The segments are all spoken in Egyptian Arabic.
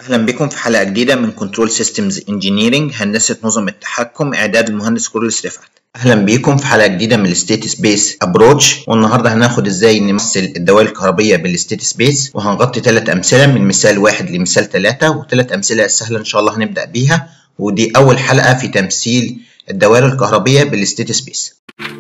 أهلا بكم في حلقة جديدة من كنترول سيستمز انجينيرنج هندسة نظم التحكم إعداد المهندس كورلس رفعت أهلا بيكم في حلقة جديدة من الستيت سبيس أبروتش والنهاردة هناخد إزاي نمثل الدوائر الكهربية بالستيت سبيس وهنغطي ثلاث أمثلة من مثال واحد لمثال ثلاثة وثلاث أمثلة سهلة إن شاء الله هنبدأ بيها ودي أول حلقة في تمثيل الدوائر الكهربية بالستيت سبيس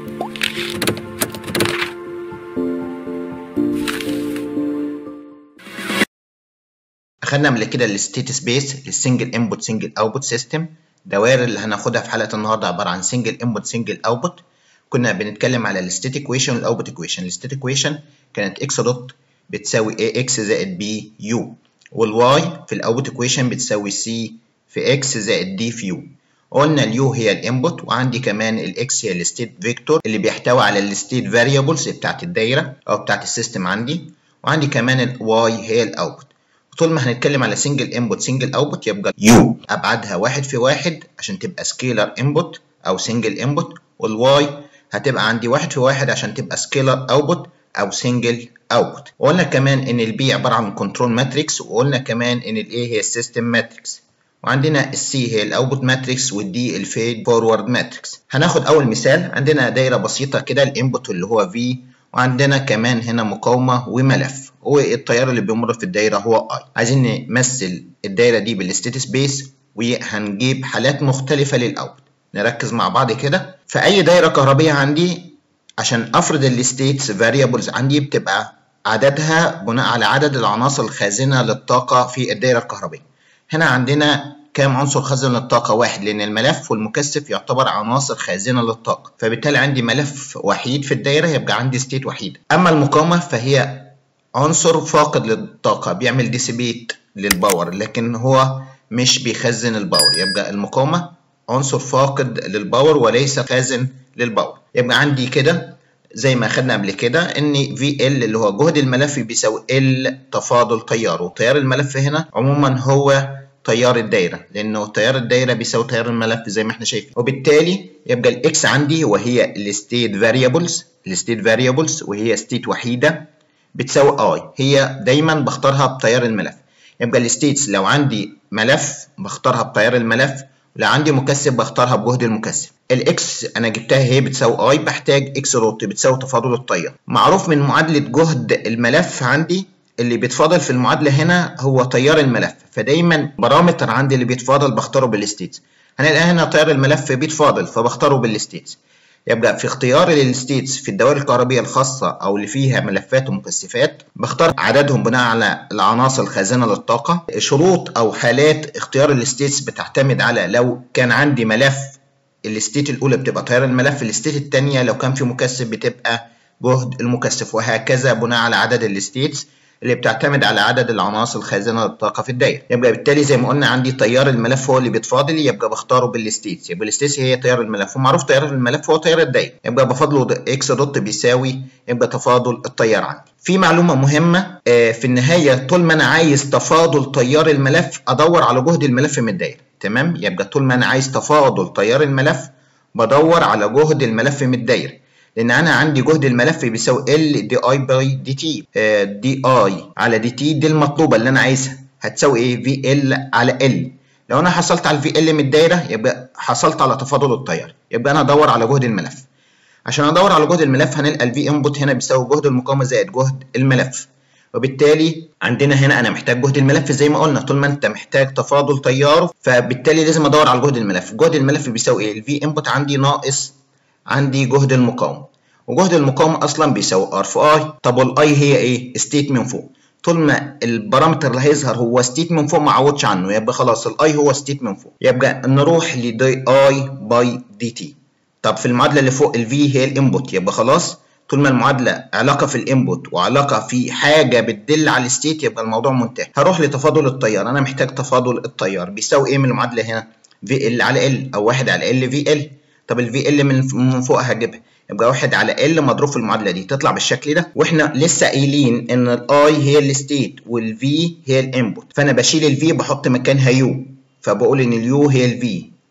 اخدنا قبل كده الستيت سبيس للسنجل انبوت سنجل اوتبوت سيستم دوائر اللي هناخدها في حلقه النهارده عباره عن سنجل انبوت سنجل اوتبوت كنا بنتكلم على الستيت ايكويشن والاوتبوت ايكويشن الستيت ايكويشن كانت اكس دوت بتساوي اي اكس زائد بي يو والواي في الاوتبوت ايكويشن بتساوي سي في اكس زائد دي في يو قلنا اليو هي الانبوت وعندي كمان الاكس هي الستيت فيكتور اللي بيحتوي على الستيت فاريبلز بتاعت الدايره او بتاعت السيستم عندي وعندي كمان الواي هي الاوتبوت طول ما هنتكلم على سنجل انبوت سنجل اوتبوت يبقى يو ابعادها واحد في واحد عشان تبقى سكيلر انبوت او سنجل انبوت والواي هتبقى عندي واحد في واحد عشان تبقى سكيلر اوتبوت او سنجل اوتبوت وقلنا كمان ان البي عباره عن كنترول ماتريكس وقلنا كمان ان الاي هي السيستم ماتريكس وعندنا السي هي الاوتبوت ماتريكس والدي الفيد فورورد ماتريكس هناخد اول مثال عندنا دايره بسيطه كده الانبوت اللي هو في وعندنا كمان هنا مقاومه وملف والتيار اللي بيمر في الدايره هو اي عايزين نمثل الدايره دي بالستيت سبيس وهنجيب حالات مختلفه للاوت نركز مع بعض كده في اي دايره كهربيه عندي عشان افرض الستيتس فاريبلز عندي بتبقى عددها بناء على عدد العناصر الخازنه للطاقه في الدايره الكهربيه هنا عندنا كام عنصر خزن للطاقة؟ واحد لأن الملف والمكثف يعتبر عناصر خازنة للطاقة، فبالتالي عندي ملف وحيد في الدايرة يبقى عندي ستيت وحيدة. أما المقاومة فهي عنصر فاقد للطاقة بيعمل ديسيبيت للباور لكن هو مش بيخزن الباور يبقى المقاومة عنصر فاقد للباور وليس خازن للباور يبقى عندي كده زي ما خدنا قبل كده ان في ال اللي هو جهد الملف بيساوي ال تفاضل تيار وتيار الملف هنا عموما هو تيار الدايره لانه تيار الدايره بيساوي تيار الملف زي ما احنا شايفين وبالتالي يبقى الاكس عندي وهي الستيت فاريبلز الستيت فاريبلز وهي ستيت وحيده بتساوي اي هي دايما بختارها بتيار الملف يبقى الستيتس لو عندي ملف بختارها بتيار الملف لو عندي مكثف بختارها بجهد المكثف الاكس انا جبتها هي بتساوي اي بحتاج اكس روت بتساوي تفاضل التيار معروف من معادله جهد الملف عندي اللي بيتفاضل في المعادله هنا هو تيار الملف فدايما بارامتر عندي اللي بيتفاضل بختاره بالستيتس هنلاقي هنا تيار الملف بيتفاضل فبختاره بالستيتس يبقى في اختياري للستيتس في الدوائر الكهربية الخاصة أو اللي فيها ملفات ومكثفات بختار عددهم بناء على العناصر الخازنة للطاقة شروط أو حالات اختيار الستيتس بتعتمد على لو كان عندي ملف الستيت الأولى بتبقى تيار الملف الستيت الثانية لو كان في مكثف بتبقى جهد المكثف وهكذا بناء على عدد الستيتس اللي بتعتمد على عدد العناصر الخازنه للطاقه في الدايره يبقى بالتالي زي ما قلنا عندي تيار الملف هو اللي بيتفاضل يبقى بختاره بالستيتس يبقى الستيتس هي تيار الملف ومعروف تيار الملف هو تيار الدايره يبقى بفضله اكس دوت بيساوي يبقى تفاضل التيار عندي في معلومه مهمه في النهايه طول ما انا عايز تفاضل تيار الملف ادور على جهد الملف من الدايره تمام يبقى طول ما انا عايز تفاضل تيار الملف بدور على جهد الملف من الدايره لان انا عندي جهد الملف بيساوي ال دي اي باي دي تي دي اي على دي تي دي المطلوبه اللي انا عايزها هتساوي ايه في ال على ال لو انا حصلت على الفي ال من الدايره يبقى حصلت على تفاضل التيار يبقى انا ادور على جهد الملف عشان ادور على جهد الملف هنلقى الفي انبوت هنا بيساوي جهد المقاومه زائد جهد الملف وبالتالي عندنا هنا انا محتاج جهد الملف زي ما قلنا طول ما انت محتاج تفاضل تياره فبالتالي لازم ادور على جهد الملف جهد الملف بيساوي ايه الفي انبوت عندي ناقص عندي جهد المقاومه وجهد المقاومه اصلا بيساوي ار في اي طب والاي هي ايه ستيت من فوق طول ما البارامتر اللي هيظهر هو ستيت من فوق ما اعوضش عنه يبقى خلاص الاي هو ستيت من فوق يبقى نروح لدي اي باي دي تي طب في المعادله اللي فوق الفي هي الانبوت يبقى خلاص طول ما المعادله علاقه في الانبوت وعلاقه في حاجه بتدل على الستيت يبقى الموضوع منتهي هروح لتفاضل التيار انا محتاج تفاضل التيار بيساوي ايه من المعادله هنا في ال على ال او 1 على ال في ال طب الفي ال من فوق هجيبها يبقى واحد على ال مضروب في المعادله دي تطلع بالشكل ده واحنا لسه قايلين ان الاي هي الستيت والفي هي الانبوت فانا بشيل الفي بحط مكانها يو فبقول ان اليو هي الفي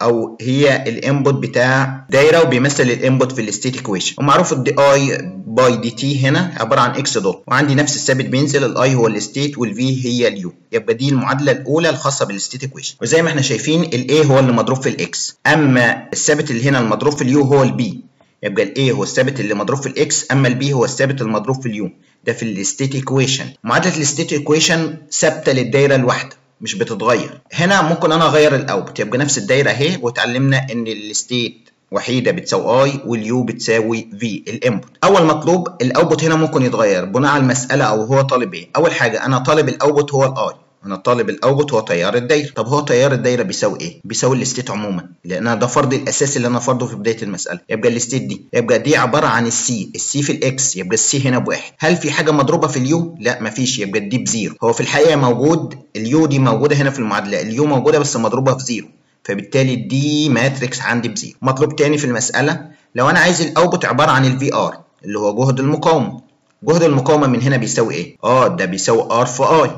او هي الانبوت بتاع دايره وبيمثل الانبوت في الستيت ايكويشن ومعروف الدي اي باي دي تي هنا عباره عن اكس دوت وعندي نفس الثابت بينزل الاي هو الستيت والفي هي اليو يبقى دي المعادله الاولى الخاصه بالستيت ايكويشن وزي ما احنا شايفين الاي هو اللي مضروب في الاكس اما الثابت اللي هنا المضروب في اليو هو البي يبقى الاي هو الثابت اللي مضروب في الاكس اما البي هو الثابت المضروب في اليو ده في الستيت ايكويشن معادله الستيت ايكويشن ثابته للدايره الواحده مش بتتغير هنا ممكن انا اغير الاوتبوت يبقى نفس الدايره اهي واتعلمنا ان الستيت وحيده بتساوي اي واليو بتساوي في الانبوت اول مطلوب الاوتبوت هنا ممكن يتغير بناء على المساله او هو طالب ايه اول حاجه انا طالب الاوتبوت هو الاي انا طالب الاوتبوت هو تيار الدايره طب هو تيار الدايره بيساوي ايه بيساوي الستيت عموما لان ده فرض الاساسي اللي انا فرضه في بدايه المساله يبقى الستيت دي يبقى دي عباره عن السي السي في الاكس يبقى السي هنا بواحد هل في حاجه مضروبه في اليو لا مفيش يبقى الدي بزيرو هو في الحقيقه موجود اليو دي موجوده هنا في المعادله اليو موجوده بس مضروبه في زيرو فبالتالي الدي ماتريكس عندي بزيرو مطلوب تاني في المساله لو انا عايز الاوتبوت عباره عن الفي ار اللي هو جهد المقاومه جهد المقاومه من هنا بيساوي ايه اه ده بيساوي ار في اي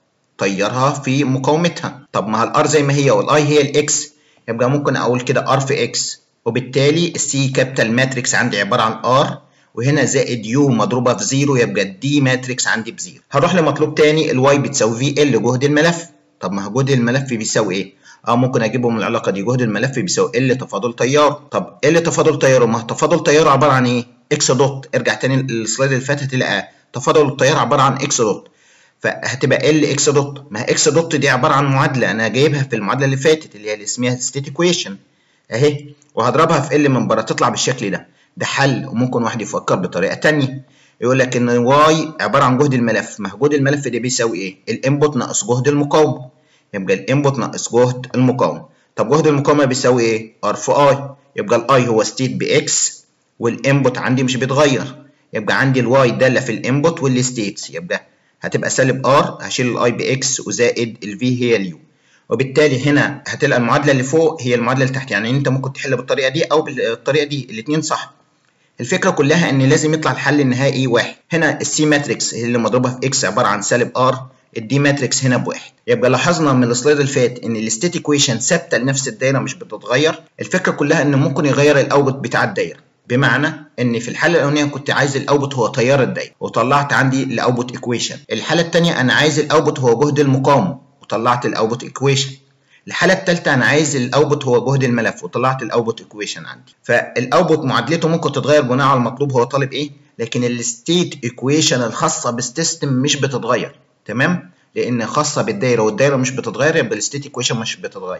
طيرها في مقاومتها طب ما الار زي ما هي والاي هي الاكس يبقى ممكن اقول كده ار في اكس وبالتالي السي كابيتال ماتريكس عندي عباره عن ار وهنا زائد يو مضروبه في زيرو يبقى الدي ماتريكس عندي بزيرو هروح لمطلوب تاني الواي بتساوي في ال جهد الملف طب ما هو جهد الملف بيساوي ايه اه ممكن اجيبه من العلاقه دي جهد الملف بيساوي ال تفاضل تيار طب ال تفاضل تياره ما تفاضل تياره عباره عن ايه اكس دوت ارجع تاني السلايد اللي فات هتلاقي تفاضل التيار عباره عن اكس دوت فهتبقى ال اكس دوت ما اكس دوت دي عباره عن معادله انا جايبها في المعادله اللي فاتت اللي هي اللي اسمها ستيت ايكويشن اهي وهضربها في ال من بره تطلع بالشكل ده ده حل وممكن واحد يفكر بطريقه ثانيه يقول لك ان واي عباره عن جهد الملف ما جهد الملف ده بيساوي ايه الانبوت ناقص جهد المقاومه يبقى الانبوت ناقص جهد المقاومه طب جهد المقاومه بيساوي ايه ار في اي يبقى الاي هو ستيت باكس والانبوت عندي مش بيتغير يبقى عندي الواي داله في الانبوت والستيتس يبقى هتبقى سالب ار هشيل الاي باكس وزائد الفي هي اليو وبالتالي هنا هتلقى المعادله اللي فوق هي المعادله اللي تحت يعني انت ممكن تحل بالطريقه دي او بالطريقه دي الاثنين صح الفكره كلها ان لازم يطلع الحل النهائي واحد هنا السي ماتريكس اللي مضروبه في اكس عباره عن سالب ار الدي ماتريكس هنا بواحد يبقى لاحظنا من السلايد اللي فات ان الستيت ايكويشن ثابته لنفس الدايره مش بتتغير الفكره كلها ان ممكن يغير الاوتبوت بتاع الدايره بمعنى ان في الحاله الاولانيه كنت عايز الاوتبوت هو تيار الدايره وطلعت عندي الاوتبوت ايكويشن الحاله الثانيه انا عايز الاوتبوت هو جهد المقاومه وطلعت الاوتبوت ايكويشن الحاله الثالثه انا عايز الاوتبوت هو جهد الملف وطلعت الاوتبوت ايكويشن عندي فالاوتبوت معادلته ممكن تتغير بناء على المطلوب هو طالب ايه لكن الستيت ايكويشن الخاصه بالسيستم مش بتتغير تمام لان خاصه بالدايره والدايره مش بتتغير يبقى الستيت ايكويشن مش بتتغير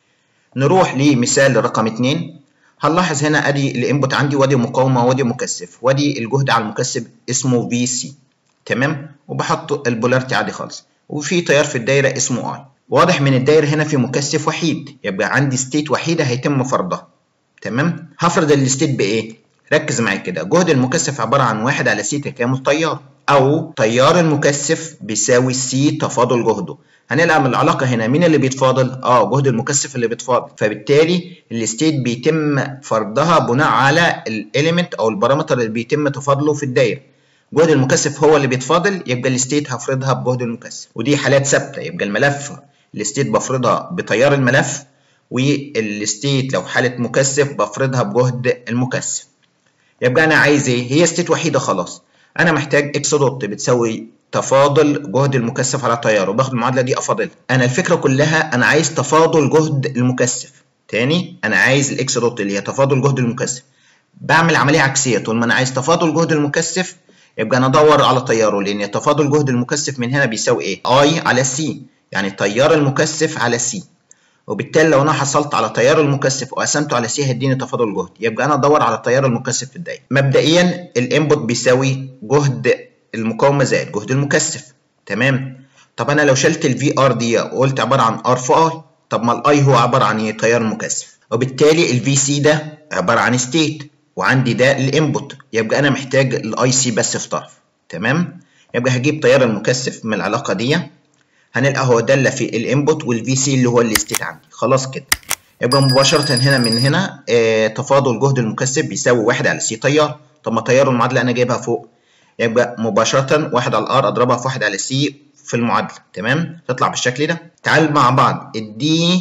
نروح لمثال رقم 2 هنلاحظ هنا ادي الانبوت عندي وادي مقاومه وادي مكثف وادي الجهد على المكثف اسمه في سي تمام وبحط البولاريتي عادي خالص وفي تيار في الدايره اسمه اي واضح من الدايره هنا في مكثف وحيد يبقى عندي ستيت وحيده هيتم فرضها تمام هفرض الستيت بايه ركز معايا كده جهد المكثف عباره عن واحد على سي تكامل تيار او تيار المكثف بيساوي سي تفاضل جهده هنلقى من العلاقة هنا مين اللي بيتفاضل؟ اه جهد المكثف اللي بيتفاضل فبالتالي الستيت بيتم فرضها بناء على الاليمنت او البارامتر اللي بيتم تفاضله في الدايرة جهد المكثف هو اللي بيتفاضل يبقى الستيت هفرضها بجهد المكثف ودي حالات ثابتة يبقى الملف الستيت بفرضها بتيار الملف والستيت لو حالة مكثف بفرضها بجهد المكثف يبقى انا عايز ايه؟ هي ستيت وحيدة خلاص انا محتاج اكس دوت بتساوي تفاضل جهد المكثف على تياره باخد المعادله دي افاضلها انا الفكره كلها انا عايز تفاضل جهد المكثف تاني انا عايز الاكس دوت اللي هي تفاضل جهد المكثف بعمل عمليه عكسيه طول ما انا عايز تفاضل جهد المكثف يبقى انا ادور على تياره لان تفاضل جهد المكثف من هنا بيساوي ايه اي على سي يعني تيار المكثف على سي وبالتالي لو انا حصلت على تيار المكثف وقسمته على سي هيديني تفاضل جهد يبقى انا ادور على التيار المكثف في الدايره مبدئيا الانبوت بيساوي جهد المقاومه زائد جهد المكثف تمام طب انا لو شلت الفي ار دي وقلت عباره عن ار في اي طب ما الاي هو عباره عن ايه تيار مكثف وبالتالي الفي سي ده عباره عن ستيت وعندي ده الانبوت يبقى انا محتاج الاي سي بس في طرف تمام يبقى هجيب تيار المكثف من العلاقه دي هنلقى هو داله في الانبوت والفي سي اللي هو الستيت عندي خلاص كده يبقى مباشره هنا من هنا آه تفاضل جهد المكثف بيساوي واحد على سي تيار طب ما تيار المعادله انا جايبها فوق يبقى مباشرة واحد على الار اضربها في واحد على سي في المعادلة تمام تطلع بالشكل ده تعال مع بعض الدي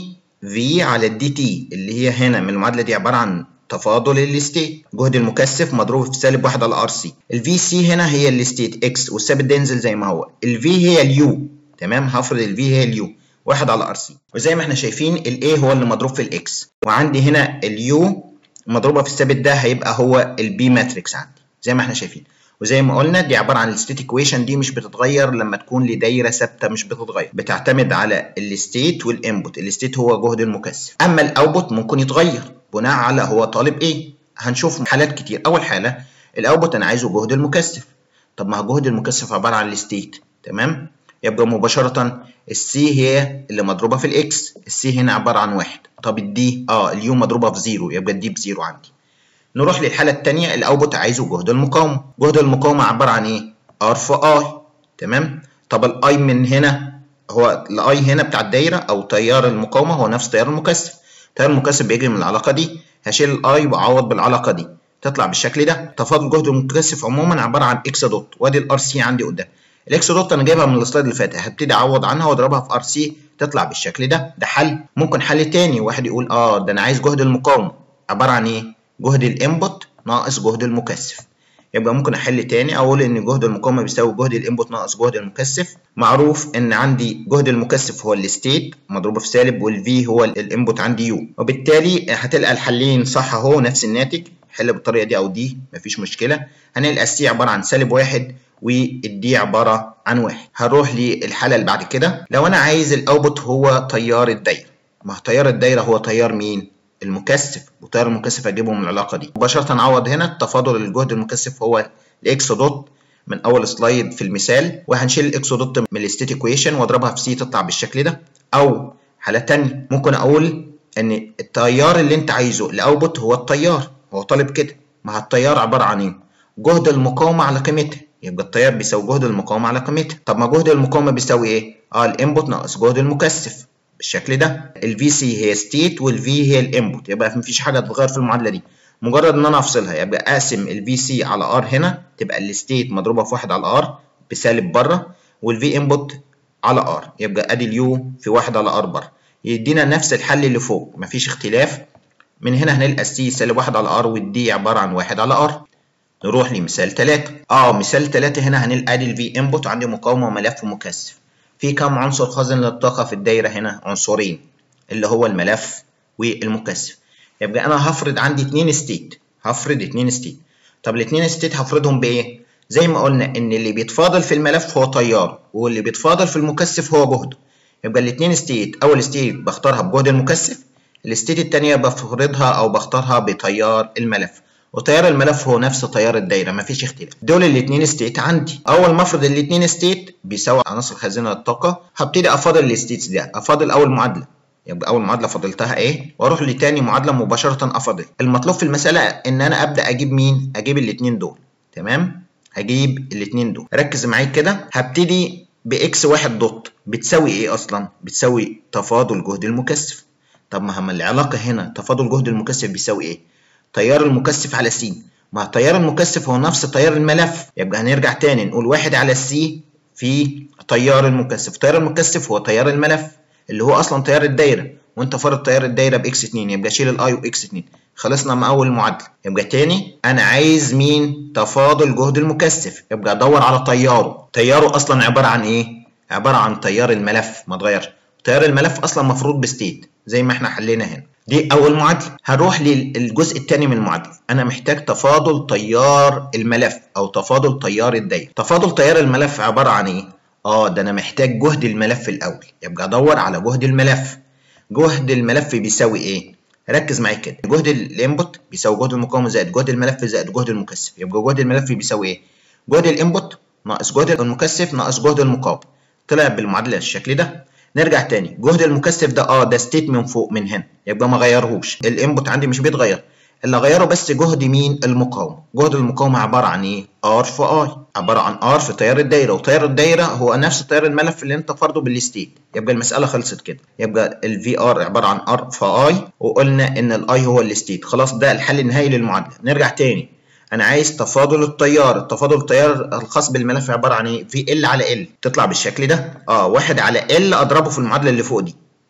في على الدي تي اللي هي هنا من المعادله دي عباره عن تفاضل الستيت جهد المكثف مضروب في سالب 1 على ار سي الفي سي هنا هي الستيت اكس والثابت ده ينزل زي ما هو الفي هي اليو تمام هفرض الفي هي اليو 1 على ار سي وزي ما احنا شايفين الاي هو اللي مضروب في الاكس وعندي هنا اليو مضروبه في الثابت ده هيبقى هو البي ماتريكس عندي زي ما احنا شايفين وزي ما قلنا دي عباره عن الستيت ايكويشن دي مش بتتغير لما تكون لدايره ثابته مش بتتغير بتعتمد على الستيت والانبوت الستيت هو جهد المكثف اما الاوتبوت ممكن يتغير بناء على هو طالب ايه هنشوف حالات كتير اول حاله الاوتبوت انا عايزه جهد المكثف طب ما هو جهد المكثف عباره عن الستيت تمام يبقى مباشره السي هي اللي مضروبه في الاكس السي هنا عباره عن واحد طب الدي اه اليو مضروبه في زيرو يبقى الدي بزيرو عندي نروح للحاله الثانيه الاوتبوت عايزه جهد المقاومه جهد المقاومه عباره عن ايه ار في اي تمام طب الاي من هنا هو الاي هنا بتاع الدايره او تيار المقاومه هو نفس تيار المكثف تيار المكثف بيجري من العلاقه دي هشيل الاي واعوض بالعلاقه دي تطلع بالشكل ده تفاضل جهد المكثف عموما عباره عن اكس دوت وادي الار سي عندي قدام الاكس دوت انا جايبها من السلايد اللي فات هبتدي اعوض عنها واضربها في ار سي تطلع بالشكل ده ده حل ممكن حل تاني واحد يقول اه ده انا عايز جهد المقاومه عباره عن ايه جهد الانبوت ناقص جهد المكثف يبقى ممكن احل تاني اقول ان جهد المقاومه بيساوي جهد الانبوت ناقص جهد المكثف معروف ان عندي جهد المكثف هو الستيت مضروبه في سالب والفي هو الانبوت عندي يو وبالتالي هتلقى الحلين صح اهو نفس الناتج حل بالطريقه دي او دي مفيش مشكله هنلقى السي عباره عن سالب واحد والدي عباره عن واحد هنروح للحاله اللي بعد كده لو انا عايز الاوتبوت هو تيار الدايره ما تيار الدايره هو تيار مين المكثف وتيار المكثف اجيبه من العلاقه دي مباشره نعوض هنا تفاضل الجهد المكثف هو الاكس دوت من اول سلايد في المثال وهنشيل الاكس دوت من الستيت ايكويشن واضربها في سي تطلع بالشكل ده او حاله ثانيه ممكن اقول ان التيار اللي انت عايزه الاوتبوت هو التيار هو طالب كده ما التيار عباره عن ايه جهد المقاومه على قيمتها يبقى التيار بيساوي جهد المقاومه على قيمتها طب ما جهد المقاومه بيساوي ايه اه الانبوت ناقص جهد المكثف بالشكل ده الفي سي هي ستيت والفي هي الانبوت يبقى مفيش حاجه تتغير في المعادله دي مجرد ان انا افصلها يبقى اقسم الفي سي على ار هنا تبقى الستيت مضروبه في 1 على ار بسالب بره والفي انبوت على ار يبقى ادي اليو في 1 على ار بره يدينا نفس الحل اللي فوق مفيش اختلاف من هنا هنلقى السي سالب 1 على ار والدي عباره عن 1 على ار نروح لمثال 3 اه مثال 3 هنا هنلقى ادي الفي انبوت عندي مقاومه وملف مكثف في كم عنصر خازن للطاقة في الدايرة هنا؟ عنصرين اللي هو الملف والمكثف. يبقى أنا هفرض عندي اتنين ستيت، هفرض اتنين ستيت. طب الاتنين ستيت هفرضهم بإيه؟ زي ما قلنا إن اللي بيتفاضل في الملف هو تيار واللي بيتفاضل في المكثف هو جهده. يبقى الاتنين ستيت أول ستيت بختارها بجهد المكثف، الستيت التانية بفرضها أو بختارها بتيار الملف. وتيار الملف هو نفس تيار الدايره مفيش اختلاف دول الاثنين ستيت عندي اول ما افرض الاثنين ستيت بيساوي عناصر خزينه الطاقه هبتدي افاضل الستيتس ده افاضل اول معادله يبقى اول معادله فاضلتها ايه واروح لتاني معادله مباشره افاضل المطلوب في المساله ان انا ابدا اجيب مين اجيب الاثنين دول تمام هجيب الاثنين دول ركز معايا كده هبتدي باكس واحد دوت بتساوي ايه اصلا بتساوي تفاضل جهد المكثف طب ما هم العلاقه هنا تفاضل جهد المكثف بيساوي ايه تيار المكثف على س مع تيار المكثف هو نفس تيار الملف يبقى هنرجع تاني نقول واحد على سي في تيار المكثف تيار المكثف هو تيار الملف اللي هو اصلا تيار الدايره وانت فارض تيار الدايره باكس 2 يبقى شيل الاي واكس 2 خلصنا مع اول معادله يبقى تاني انا عايز مين تفاضل جهد المكثف يبقى ادور على تياره تياره اصلا عباره عن ايه عباره عن تيار الملف ما اتغيرش تيار الملف اصلا مفروض بستيت زي ما احنا حلينا هنا دي اول معادله هنروح للجزء الثاني من المعادله انا محتاج تفاضل تيار الملف او تفاضل تيار الدايره تفاضل تيار الملف عباره عن ايه اه ده انا محتاج جهد الملف الاول يبقى ادور على جهد الملف جهد الملف بيساوي ايه ركز معايا كده جهد الانبوت بيساوي جهد المقاومه زائد جهد الملف زائد جهد المكثف يبقى جهد الملف بيساوي ايه جهد الانبوت ناقص جهد المكثف ناقص جهد المقاومه طلع بالمعادله الشكل ده نرجع تاني جهد المكثف ده اه ده ستيت من فوق من هنا يبقى ما غيرهوش الانبوت عندي مش بيتغير اللي غيره بس جهد مين المقاومه جهد المقاومه عباره عن ايه ار في اي عباره عن ار في تيار الدايره وتيار الدايره هو نفس تيار الملف اللي انت فرضه بالستيت يبقى المساله خلصت كده يبقى الفي ار عباره عن ار في اي وقلنا ان الاي هو الستيت خلاص ده الحل النهائي للمعادله نرجع تاني انا عايز تفاضل التيار التفاضل التيار الخاص بالملف عباره عن ايه في ال على ال تطلع بالشكل ده اه واحد على ال اضربه في المعادله اللي فوق دي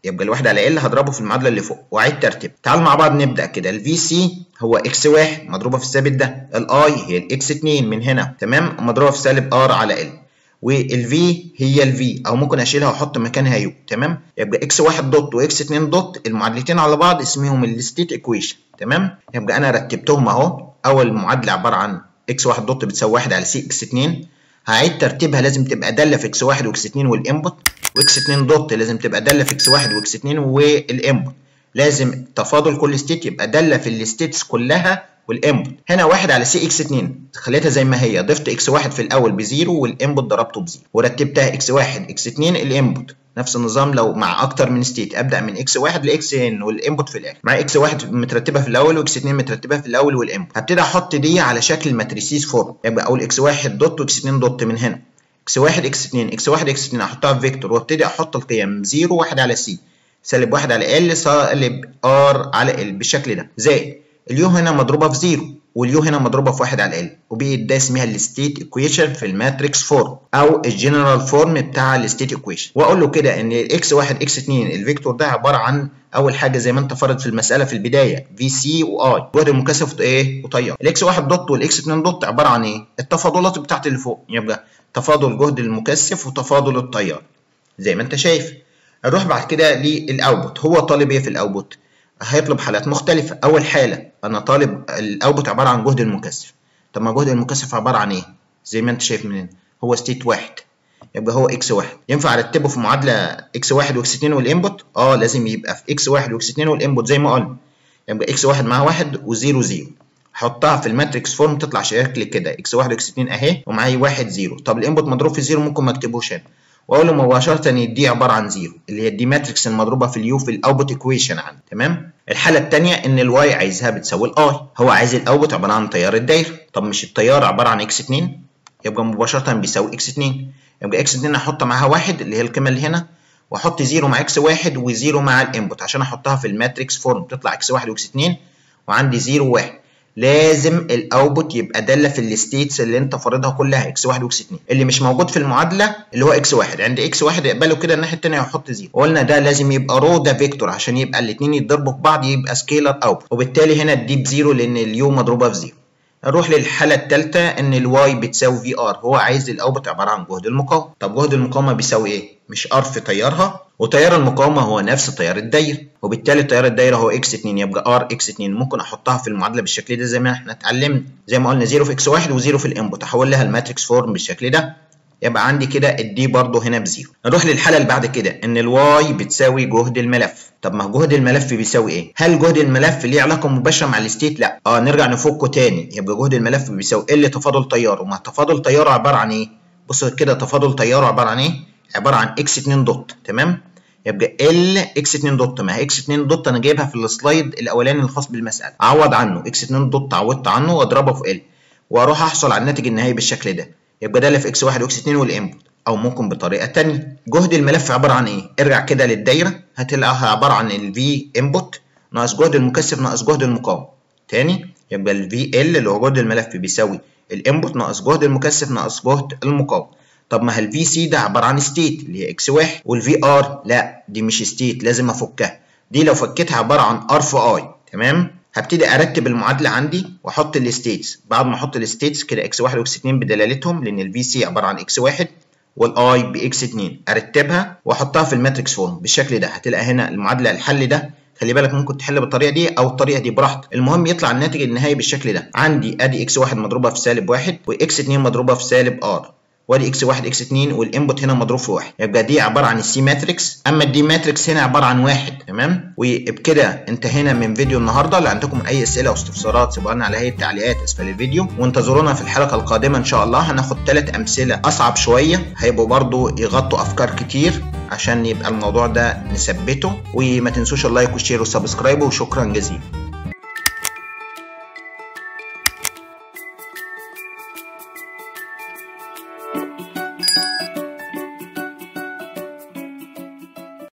يبقى الواحد على ال هضربه في المعادله اللي فوق واعيد ترتيب تعال مع بعض نبدا كده الفي سي هو اكس واحد مضروبه في الثابت ده الاي هي الاكس 2 من هنا تمام مضروبه في سالب ار على ال والفي هي الفي او ممكن اشيلها واحط مكانها يو تمام يبقى اكس 1 دوت واكس 2 دوت المعادلتين على بعض اسمهم الستيت ايكويشن تمام يبقى انا رتبتهم اهو اول معادله عباره عن اكس 1 دوت بتساوي 1 على سي اكس 2 هعيد ترتيبها لازم تبقى داله في اكس 1 واكس 2 والانبوت واكس 2 دوت لازم تبقى داله في اكس 1 واكس 2 والانبوت لازم تفاضل كل ستيت يبقى داله في الستيتس كلها والانبوت هنا 1 على سي اكس 2 خليتها زي ما هي ضفت اكس 1 في الاول بزيرو والانبوت ضربته بزيرو ورتبتها اكس 1 اكس 2 الانبوت نفس النظام لو مع اكتر من ستيت ابدا من اكس 1 لاكس ان والانبوت في الاخر مع اكس 1 مترتبه في الاول واكس 2 مترتبه في الاول والانبوت هبتدي احط دي على شكل ماتريسيز فورم يبقى اقول اكس 1 دوت واكس 2 دوت من هنا اكس 1 اكس 2 اكس 1 اكس 2 احطها في فيكتور وابتدي احط القيم 0 1 على سي سالب 1 على ال سالب ار على ال بالشكل ده زائد اليو هنا مضروبه في 0 واليو هنا مضروبه في 1 على ال وبي ده اسمها الستيت ايكويشن في الماتريكس فورم او الجنرال فورم بتاع الستيت ايكويشن واقول له كده ان الاكس 1 اكس 2 الفيكتور ده عباره عن اول حاجه زي ما انت فرض في المساله في البدايه في سي واي جهد المكثف ايه وتيار الاكس 1 دوت والاكس 2 دوت عباره عن ايه التفاضلات بتاعت اللي فوق يبقى تفاضل جهد المكثف وتفاضل التيار زي ما انت شايف نروح بعد كده للاوتبوت هو طالب ايه في الاوتبوت هيطلب حالات مختلفة أول حالة أنا طالب الأوتبوت عبارة عن جهد المكثف طب ما جهد المكثف عبارة عن إيه؟ زي ما أنت شايف من هنا هو ستيت واحد يبقى هو اكس واحد ينفع ارتبه في معادلة اكس واحد واكس اتنين والانبوت؟ اه لازم يبقى في اكس واحد واكس اتنين والانبوت زي ما قلنا يبقى اكس واحد مع واحد وزيرو زيرو حطها في الماتريكس فورم تطلع شكل كده اكس واحد واكس اتنين اهي ومعايا واحد زيرو طب الانبوت مضروب في زيرو ممكن ما اكتبوش هنا واقول له مباشره ان دي عباره عن زيرو اللي هي الدي ماتريكس المضروبه في اليو في الاوتبوت ايكويشن عندي تمام الحاله الثانيه ان الواي عايزها بتساوي الاي هو عايز الاوتبوت عباره عن تيار الدايره طب مش التيار عباره عن اكس 2 يبقى مباشره بيساوي اكس 2 يبقى اكس 2 احط معاها واحد اللي هي القيمه اللي هنا واحط زيرو مع اكس واحد وزيرو مع الانبوت عشان احطها في الماتريكس فورم تطلع اكس واحد واكس 2 وعندي زيرو واحد لازم الاوتبوت يبقى داله في الستيتس اللي انت فارضها كلها اكس 1 واكس 2 اللي مش موجود في المعادله اللي هو اكس 1 عند اكس 1 اقبله كده الناحيه الثانيه واحط زيرو قلنا ده لازم يبقى رو ده فيكتور عشان يبقى الاثنين يتضربوا في بعض يبقى سكيلر اوت وبالتالي هنا الدي بزيرو لان اليو مضروبه في زيرو نروح للحالة الثالثة إن الواي بتساوي في ار هو عايز الأوتبوت عبارة عن جهد المقاومة طب جهد المقاومة بيساوي إيه؟ مش ار في تيارها وتيار المقاومة هو نفس تيار الدايرة وبالتالي تيار الدايرة هو اكس 2 يبقى ار اكس 2 ممكن أحطها في المعادلة بالشكل ده زي ما احنا اتعلمنا زي ما قلنا 0 في اكس 1 و0 في الانبوت أحول لها الماتريكس فورم بالشكل ده يبقى عندي كده الدي برضه هنا بزيرو نروح للحالة اللي بعد كده إن الواي بتساوي جهد الملف طب ما جهد الملف بيساوي ايه؟ هل جهد الملف ليه علاقه مباشره مع الستيت؟ لا، اه نرجع نفكه تاني يبقى جهد الملف بيساوي ال تفاضل تياره، ومع تفاضل تياره عباره عن ايه؟ بص كده تفاضل تياره عباره عن ايه؟ عباره عن اكس 2 دوت تمام؟ يبقى ال اكس 2 دوت ما هي اكس 2 دوت انا جايبها في السلايد الاولاني الخاص بالمساله، اعوض عنه اكس 2 دوت عوضت عنه واضربه في ال واروح احصل على الناتج النهائي بالشكل ده، يبقى ده اللي في اكس 1 واكس 2 والانبوت. او ممكن بطريقه ثانيه جهد الملف عباره عن ايه ارجع كده للدايره هتلاقيها عباره عن الفي انبوت ناقص جهد المكثف ناقص جهد المقاومه تاني يبقى الفي ال اللي هو جهد الملف بيساوي الانبوت ناقص جهد المكثف ناقص جهد المقاومه طب ما الفي سي ده عباره عن ستيت اللي هي اكس واحد والفي ار لا دي مش ستيت لازم افكها دي لو فكيتها عباره عن ار في اي تمام هبتدي ارتب المعادله عندي واحط الستيتس بعد ما احط الستيتس كده اكس واحد واكس 2 بدلالتهم لان الفي سي عباره عن اكس واحد والاي باكس 2 ارتبها واحطها في الماتريكس فورم بالشكل ده هتلاقي هنا المعادله الحل ده خلي بالك ممكن تحل بالطريقه دي او الطريقه دي براحتك المهم يطلع الناتج النهائي بالشكل ده عندي ادي اكس 1 مضروبه في سالب 1 واكس 2 مضروبه في سالب ار وادي اكس 1 اكس 2 والانبوت هنا مضروب في 1 يبقى دي عباره عن السي ماتريكس اما الدي ماتريكس هنا عباره عن واحد تمام وبكده انتهينا من فيديو النهارده لو عندكم اي اسئله او استفسارات سيبوها لنا على هيئه التعليقات اسفل الفيديو وانتظرونا في الحلقه القادمه ان شاء الله هناخد ثلاث امثله اصعب شويه هيبقوا برضو يغطوا افكار كتير عشان يبقى الموضوع ده نثبته وما تنسوش اللايك والشير والسبسكرايب وشكرا جزيلا